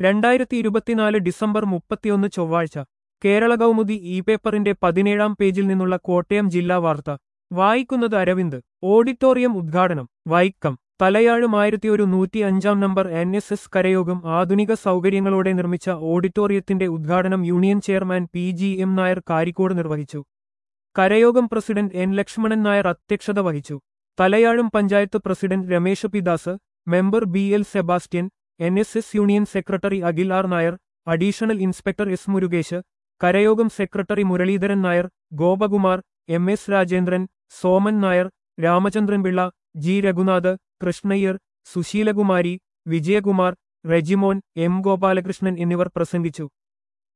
രണ്ടായിരത്തി ഇരുപത്തിനാല് ഡിസംബർ മുപ്പത്തിയൊന്ന് ചൊവ്വാഴ്ച കേരള കൗമുദി ഇ പേപ്പറിന്റെ പതിനേഴാം പേജിൽ നിന്നുള്ള കോട്ടയം ജില്ലാ വാർത്ത വായിക്കുന്നത് അരവിന്ദ് ഓഡിറ്റോറിയം ഉദ്ഘാടനം വൈക്കം തലയാഴും ആയിരത്തി ഒരു നൂറ്റി അഞ്ചാം നമ്പർ എൻ എസ് എസ് കരയോഗം ആധുനിക സൗകര്യങ്ങളോടെ നിർമ്മിച്ച ഓഡിറ്റോറിയത്തിന്റെ ഉദ്ഘാടനം union chairman P G M Nair Karikode നിർവഹിച്ചു കരയോഗം പ്രസിഡന്റ് എൻ ലക്ഷ്മണൻ നായർ അധ്യക്ഷത വഹിച്ചു തലയാഴും panchayat president Ramesh P Das member B L Sebastian N S S union secretary Akhil R Nair additional inspector S Murukesh കരയോഗം secretary Muraleedharan Nair Gopakumar M S Rajendran Soman Nair Ramachandran Pillai G Raghunath Krishnayyar Sushilakumari Vijayakumar Rejimon M Gopalakrishnan എന്നിവർ പ്രസംഗിച്ചു